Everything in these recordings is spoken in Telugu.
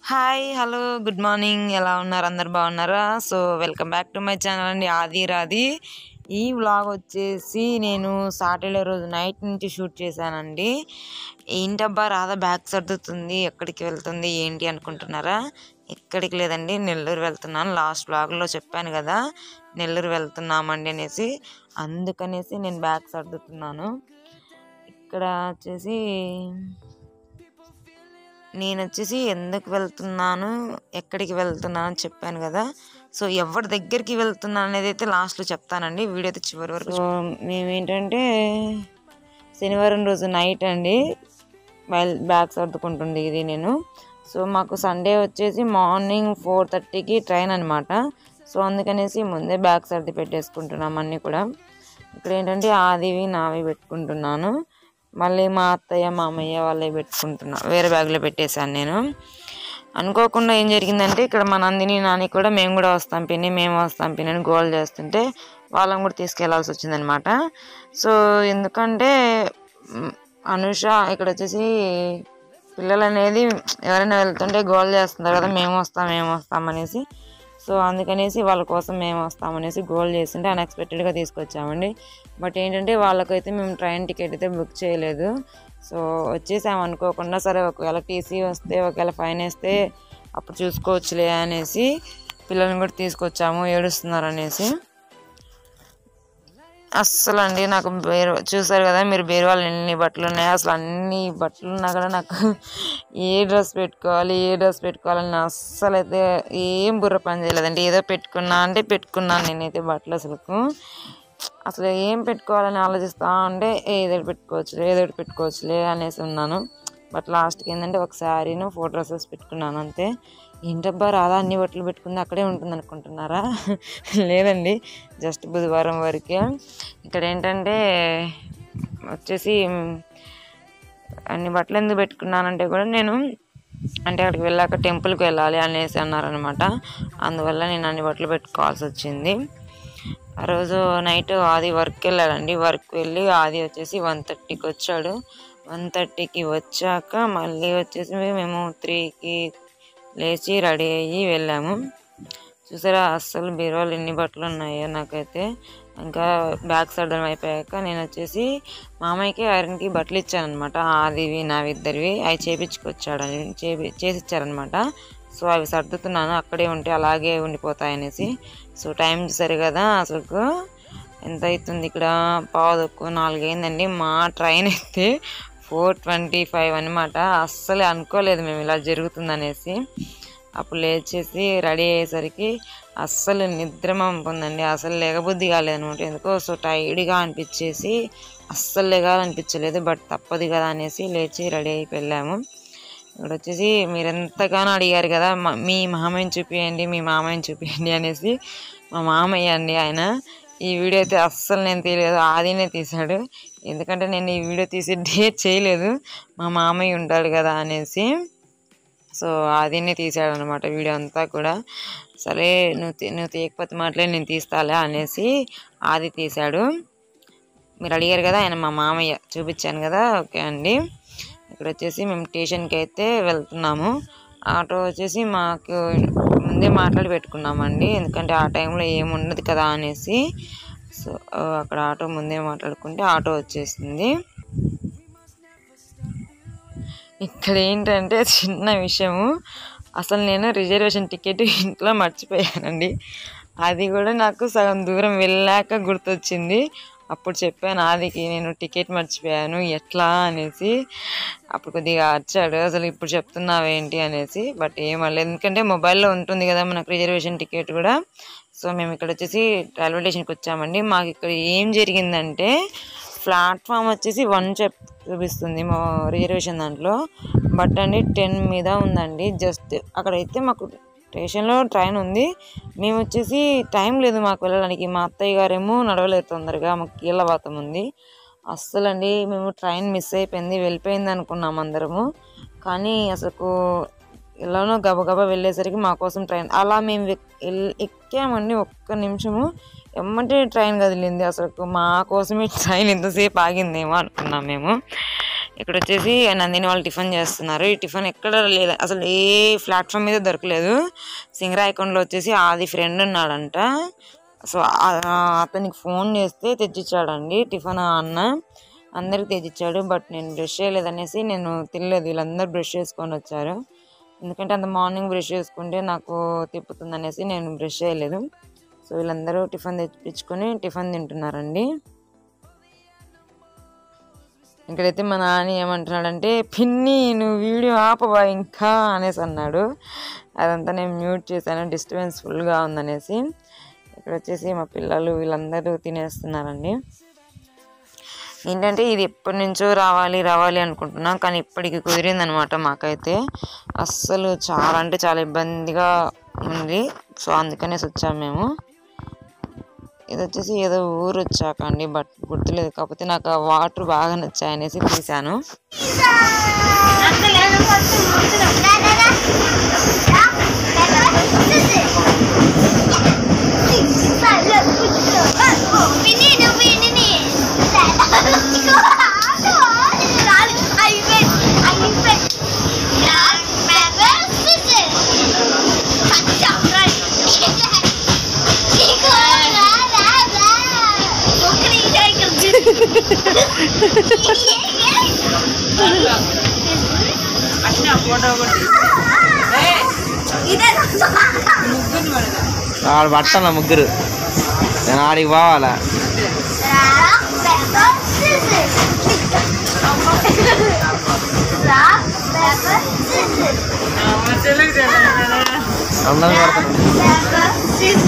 హాయ్ హలో గుడ్ మార్నింగ్ ఎలా ఉన్నారు అందరు బాగున్నారా so welcome back to my channel అండి ఆది రాది ఈ వ్లాగ్ వచ్చేసి నేను సాటర్డే రోజు నైట్ నుంచి షూట్ చేశానండి ఏంటబ్బా రాధా బ్యాగ్ సర్దుతుంది ఎక్కడికి వెళ్తుంది ఏంటి అనుకుంటున్నారా ఎక్కడికి లేదండి నెల్లూరు వెళ్తున్నాను లాస్ట్ వ్లాగ్లో చెప్పాను కదా నెల్లూరు వెళ్తున్నామండి అనేసి అందుకనేసి నేను బ్యాగ్ సర్దుతున్నాను ఇక్కడ వచ్చేసి నేను వచ్చేసి ఎందుకు వెళ్తున్నాను ఎక్కడికి వెళ్తున్నాను అని చెప్పాను కదా సో ఎవరి దగ్గరికి వెళ్తున్నాను అనేది అయితే లాస్ట్లో చెప్తానండి వీడియో అయితే చివరి వరకు సో మేమేంటంటే శనివారం రోజు నైట్ అండి బయలు బ్యాగ్ సర్దుకుంటుంది ఇది నేను సో మాకు సండే వచ్చేసి మార్నింగ్ ఫోర్ థర్టీకి ట్రైన్ అనమాట సో అందుకనేసి ముందే బ్యాగ్ సర్ది పెట్టేసుకుంటున్నాం అన్నీ కూడా ఇక్కడ ఏంటంటే ఆదివి నావి పెట్టుకుంటున్నాను మళ్ళీ మా అత్తయ్య మామయ్య వాళ్ళే పెట్టుకుంటున్నా వేరే బ్యాగ్లో పెట్టేశాను నేను అనుకోకుండా ఏం జరిగిందంటే ఇక్కడ మా నందిని నాని కూడా మేము కూడా వస్తాం పిన్ని మేము వస్తాం పిన్ని అని గోల్ చేస్తుంటే వాళ్ళని కూడా తీసుకెళ్లాల్సి వచ్చిందనమాట సో ఎందుకంటే మ్, అనుష ఇక్కడ వచ్చేసి పిల్లలు అనేది ఎవరైనా వెళ్తుంటే గోల్ చేస్తున్నారు కదా మేము వస్తాం మేము వస్తాం అనేసి సో అందుకనేసి వాళ్ళ కోసం మేము వస్తామనేసి గోల్ చేస్తుంటే అన్ఎక్స్పెక్టెడ్గా తీసుకొచ్చామండి బట్ ఏంటంటే వాళ్ళకైతే మేము ట్రైన్ టికెట్ అయితే బుక్ చేయలేదు సో వచ్చేసాము అనుకోకుండా సరే ఒకవేళ టీసీ వస్తే ఒకవేళ ఫైన్ వేస్తే అప్పుడు చూసుకోవచ్చులే అనేసి పిల్లల్ని కూడా తీసుకొచ్చాము ఏడుస్తున్నారు అనేసి అస్సలు అండి నాకు బేరు చూసారు కదా మీరు బేరువాళ్ళు ఎన్ని బట్టలు ఉన్నాయో అసలు అన్ని బట్టలు ఉన్నా కూడా నాకు ఏ డ్రెస్ పెట్టుకోవాలి ఏ డ్రెస్ పెట్టుకోవాలని అస్సలు అయితే ఏం బుర్ర పని చేయలేదండి ఏదో పెట్టుకున్నా అంటే పెట్టుకున్నాను నేనైతే బట్టలు అసలుకు అసలు ఏం పెట్టుకోవాలని ఆలోచిస్తా ఉంటే ఏదో ఒకటి పెట్టుకోవచ్చులే ఏదో ఒకటి పెట్టుకోవచ్చులే అనేసి ఉన్నాను బట్ లాస్ట్కి ఏంటంటే ఒక శారీను ఫోర్ డ్రెస్సెస్ పెట్టుకున్నాను అంతే ఏంటబ్బా రాదా అన్ని బట్టలు పెట్టుకుంది అక్కడే ఉంటుంది అనుకుంటున్నారా లేదండి జస్ట్ బుధవారం వరకే ఇక్కడ ఏంటంటే వచ్చేసి మ్, అన్ని బట్టలు ఎందుకు పెట్టుకున్నానంటే కూడా నేను అంటే అక్కడికి వెళ్ళాక టెంపుల్కి వెళ్ళాలి అనేసి అన్నారనమాట అందువల్ల నేను అన్ని బట్టలు పెట్టుకోవాల్సి వచ్చింది ఆ రోజు నైట్ ఆది వర్క్ వెళ్ళాడండి వర్క్ వెళ్ళి ఆది వచ్చేసి వన్ థర్టీకి వచ్చాడు వన్ థర్టీకి వచ్చాక మళ్ళీ వచ్చేసి మేము త్రీకి లేచి రెడీ అయ్యి వెళ్ళాము చూసారా అస్సలు బీరువాలు ఎన్ని బట్టలు ఉన్నాయో నాకైతే ఇంకా బ్యాగ్ సర్దడం అయిపోయాక నేను వచ్చేసి మామయ్యకి ఐరన్కి బట్టలు ఇచ్చాను అనమాట ఆదివి నావిద్దరివి అవి చేపించుకొచ్చాడని చేపి చేసి ఇచ్చారనమాట సో అవి సర్దుతున్నాను అక్కడే ఉంటే అలాగే ఉండిపోతాయి అనేసి సో టైం చూసారు కదా అసలు ఎంత అవుతుంది ఇక్కడ పావుదొక్కు నాలుగైందండి మా ట్రైన్ అయితే ఫోర్ ట్వంటీ ఫైవ్ అనమాట అస్సలు అనుకోలేదు మేము ఇలా జరుగుతుందనేసి అప్పుడు లేచేసి రెడీ అయ్యేసరికి అస్సలు నిద్ర పంపుందండి అసలు లేకబుద్ధి కాలేదనమాట ఎందుకో సో టైర్డ్గా అనిపించేసి అస్సలు లేగాలనిపించలేదు బట్ తప్పదు కదా అనేసి లేచి రెడీ అయిపోయి వెళ్ళాము ఇక్కడ వచ్చేసి మీరు ఎంతగానో అడిగారు కదా మా- మీ మామయ్యని చూపియండి మీ మామయ్యని చూపియండి అనేసి మా మామయ్య అండి ఆయన ఈ వీడియో అయితే అస్సలు నేను తీయలేదు ఆదినే తీశాడు ఎందుకంటే నేను ఈ వీడియో తీసి డేట్ చేయలేదు మా మామయ్య ఉంటాడు కదా అనేసి సో ఆదినే తీసాడు అనమాట వీడియో అంతా కూడా సరే నువ్వు తీ- నువ్వు తీయకపోతే మాటలే నేను తీస్తాలే అనేసి ఆది తీశాడు మీరు అడిగారు కదా ఆయన మా మామయ్య చూపించాను కదా ఓకే అండి ఇక్కడ వచ్చేసి మేము స్టేషన్కి అయితే వెళ్తున్నాము ఆటో వచ్చేసి మాకు ముందే మాట్లాడి పెట్టుకున్నామండి ఎందుకంటే ఆ టైంలో ఏముండదు కదా అనేసి సో ఆ, అక్కడ ఆటో ముందే మాట్లాడుకుంటే ఆటో వచ్చేసింది ఇక్కడ ఏంటంటే చిన్న విషయము అసలు నేను రిజర్వేషన్ టికెట్ ఇంట్లో మర్చిపోయానండి అది కూడా నాకు సగం దూరం వెళ్ళాక గుర్తొచ్చింది అప్పుడు చెప్పాను ఆదికి నేను టికెట్ మర్చిపోయాను ఎట్లా అనేసి అప్పుడు కొద్దిగా వచ్చాడు అసలు ఇప్పుడు చెప్తున్నావేంటి అనేసి బట్ ఏమలేదు ఎందుకంటే మొబైల్లో ఉంటుంది కదా మనకు రిజర్వేషన్ టికెట్ కూడా సో మేము ఇక్కడ వచ్చేసి రైల్వే స్టేషన్కి వచ్చామండి మాకు ఇక్కడ ఏం జరిగిందంటే ప్లాట్ఫామ్ వచ్చేసి వన్ చెప్ చూపిస్తుంది మా రిజర్వేషన్ దాంట్లో బట్ అండి టెన్ మీద ఉందండి జస్ట్ అక్కడైతే మాకు స్టేషన్లో ట్రైన్ ఉంది మేము వచ్చేసి టైం లేదు మాకు వెళ్ళడానికి మా అత్తయ్య గారేమో నడవలేదు తొందరగా మాకు కీళ్ళవాతం ఉంది అస్సలు అండి మేము ట్రైన్ మిస్ అయిపోయింది వెళ్ళిపోయింది అనుకున్నాం అందరము కానీ అసలు ఎలానో గబగబా వెళ్ళేసరికి మా కోసం ట్రైన్ అలా మేము ఎక్- ఎల్- ఎక్కామండి ఒక్క నిమిషము ఎమ్మటే ట్రైన్ కదిలింది అసలు మా కోసమే ట్రైన్ ఎంతసేపు ఆగిందేమో అనుకున్నాం మేము ఇక్కడ వచ్చేసి నందిని వాళ్ళు టిఫిన్ చేస్తున్నారు ఈ టిఫిన్ ఎక్కడ లేదు అసలు ఏ ప్లాట్ఫామ్ మీద దొరకలేదు సింగరాయకొండలో వచ్చేసి ఆది ఫ్రెండ్ ఉన్నాడంట సో ఆ- అతనికి ఫోన్ చేస్తే తెచ్చిచ్చాడండి టిఫిన్ ఆ అన్న అందరికి తెచ్చిచ్చాడు బట్ నేను బ్రష్ చేయలేదనేసి నేను తినలేదు వీళ్ళందరూ బ్రష్ చేసుకొని వచ్చారు ఎందుకంటే అంత మార్నింగ్ బ్రష్ చేసుకుంటే నాకు తిప్పుతుంది అనేసి నేను బ్రష్ చేయలేదు సో వీళ్ళందరూ టిఫిన్ తెప్పించుకొని టిఫిన్ తింటున్నారండి ఇక్కడైతే మా నాన్న ఏమంటున్నాడంటే పిన్ని నువ్వు వీడియో ఆపవా ఇంకా అనేసి అన్నాడు అదంతా నేను మ్యూట్ చేశాను డిస్టర్బెన్స్ ఫుల్గా ఉందనేసి ఇక్కడ వచ్చేసి మా పిల్లలు వీళ్ళందరూ తినేస్తున్నారండి ఏంటంటే ఇది ఎప్పటి నుంచో రావాలి రావాలి అనుకుంటున్నాం కానీ ఇప్పటికి కుదిరిందనమాట మాకైతే అస్సలు చాలా అంటే చాలా ఇబ్బందిగా ఉంది సో అందుకనేసి వచ్చాము మేము ఇది వచ్చేసి ఏదో ఊరు వచ్చాక అండి బట్ గుర్తులేదు కాకపోతే నాకు ఆ వాటర్ బాగా నచ్చాయనేసి తీశాను ఆడ పట్టాల ముగ్గురు నేను ఆడికి పోవాలా అందరం పడతాను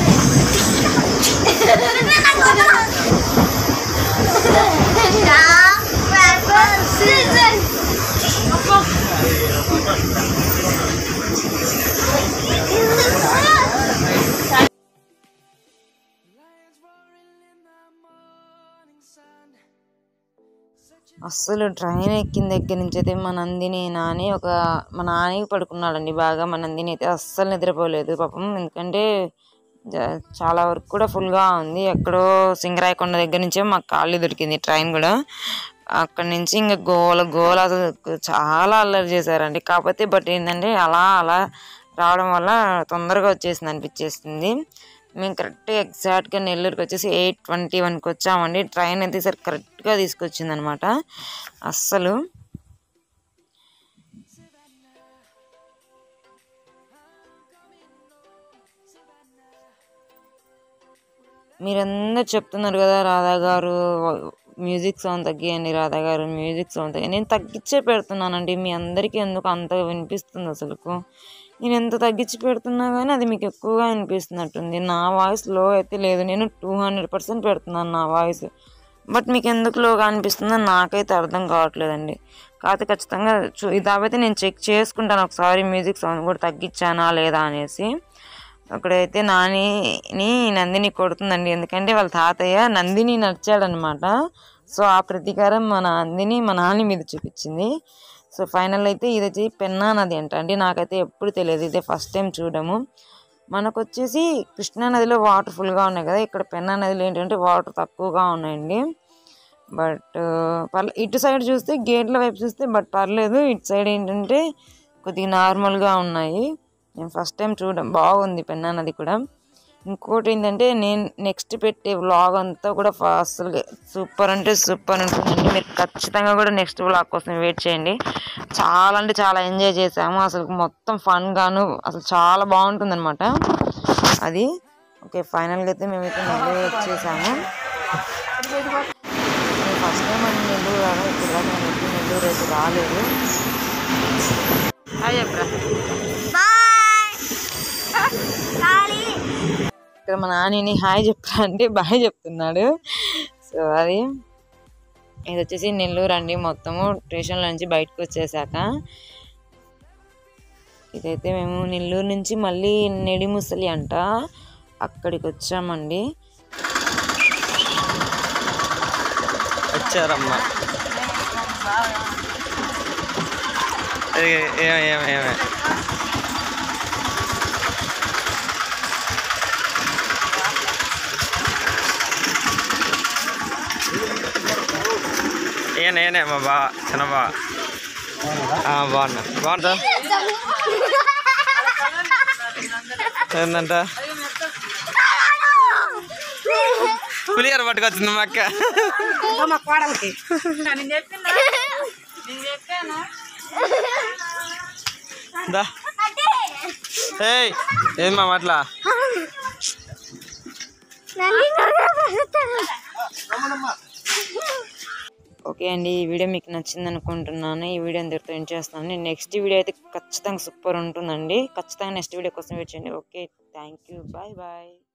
అస్సలు ట్రైన్ ఎక్కిన దగ్గర నుంచి అయితే మా నందిని నాని ఒక మా నాని పడుకున్నాడండి బాగా మా నందిని అయితే అస్సలు నిద్రపోలేదు పాపం ఎందుకంటే జ- చాలా వరకు కూడా ఫుల్గా ఉంది ఎక్కడో సింగరాయకొండ దగ్గర నుంచే మాకు ఖాళీ దొరికింది ట్రైన్ కూడా అక్కడి నుంచి ఇంకా గోల గోల అసలు చాలా అల్లరి చేశారండి కాకపోతే బట్ ఏంటంటే అలా అలా రావడం వల్ల తొందరగా వచ్చేసింది అనిపించేస్తుంది మేము కరెక్ట్ ఎగ్జాక్ట్గా నెల్లూరుకి వచ్చేసి ఎయిట్ ట్వంటీ వన్కి వచ్చామండి ట్రైన్ అయితే సరే కరెక్ట్గా తీసుకొచ్చింది అనమాట అస్సలు మీరందరూ చెప్తున్నారు కదా రాధా గారు మ్యూజిక్ సౌండ్ తగ్గియండి రాధా గారు మ్యూజిక్ సౌండ్ తగ్గి నేను తగ్గించే పెడుతున్నానండి మీ అందరికీ ఎందుకు అంత వినిపిస్తుంది అసలుకు నేను ఎంత తగ్గించి పెడుతున్నా కానీ అది మీకు ఎక్కువగా వినిపిస్తున్నట్టుంది నా వాయిస్ లో అయితే లేదు నేను టూ హండ్రెడ్ పర్సెంట్ పెడుతున్నాను నా వాయిస్ బట్ మీకు ఎందుకు లోగా అనిపిస్తుందో నాకైతే అర్థం కావట్లేదండి కాకపోతే ఖచ్చితంగా చూ ఇదైతే నేను చెక్ చేసుకుంటాను ఒకసారి మ్యూజిక్ సౌండ్ కూడా తగ్గించానా లేదా అనేసి అక్కడైతే నానిని నందిని కొడుతుందండి ఎందుకంటే వాళ్ళ తాతయ్య నందిని నడిచాడనమాట సో ఆ ప్రతీకారం మా నందిని మా నాని మీద చూపించింది సో ఫైనల్ అయితే ఇది వచ్చి పెన్నా నది అంట అండి నాకైతే ఎప్పుడు తెలియదు ఇదే ఫస్ట్ టైం చూడము మనకు వచ్చేసి కృష్ణా నదిలో వాటర్ ఫుల్గా ఉన్నాయి కదా ఇక్కడ పెన్నా నదిలో ఏంటంటే వాటర్ తక్కువగా ఉన్నాయండి బట్ పర్లే ఇటు సైడ్ చూస్తే గేట్ల వైపు చూస్తే బట్ పర్లేదు ఇటు సైడ్ ఏంటంటే కొద్దిగా నార్మల్గా ఉన్నాయి నేను ఫస్ట్ టైం చూడడం బాగుంది పెన్నా నది కూడా ఇంకోటి ఏంటంటే నేను నెక్స్ట్ పెట్టే వ్లాగ్ అంతా కూడా అసలు సూపర్ అంటే సూపర్ ఉంటుందండి మీరు ఖచ్చితంగా కూడా నెక్స్ట్ వ్లాగ్ కోసం వెయిట్ చేయండి చాలా అంటే చాలా ఎంజాయ్ చేసాము అసలు మొత్తం ఫన్ గాను అసలు చాలా బాగుంటుంది అనమాట అది ఓకే ఫైనల్గా అయితే మేమైతే నెల్లూరు వచ్చేసాము ఫస్ట్ టైం అని నెల్లూరు రావడం ఇప్పుడు దాకా నేను ఎప్పుడు నెల్లూరు అయితే రాలేదు హాయ్ చెప్పరా ఇక్కడ మా నాన్నని హాయ్ చెప్పరా అంటే బాయ్ చెప్తున్నాడు సో అది ఇది వచ్చేసి నెల్లూరు అండి మొత్తము స్టేషన్లో నుంచి బయటకు వచ్చేసాక ఇదైతే మేము నెల్లూరు నుంచి మళ్ళీ నెడిముసలి అంట అక్కడికి వచ్చామండి వచ్చారమ్మా ఏ- ఏమ ఏమ ఏమే ఈయన ఈయనే మా బావ చిన్న బావ ఆ, బాగున్నా బాగుంటా ఏంటంట పులిహోర పట్టుకొచ్చింది మా అక్క మా కోడలకి నేను చెప్పినా నేను చెప్పాను దా ఏయ్ ఏం మా అట్లా ఓకే అండి ఈ వీడియో మీకు నచ్చింది అనుకుంటున్నాను ఈ వీడియో అందరితో ఏం చేస్తాను నేను నెక్స్ట్ వీడియో అయితే ఖచ్చితంగా సూపర్ ఉంటుందండి ఖచ్చితంగా నెక్స్ట్ వీడియో కోసం వెయిట్ చేయండి okay thank you bye bye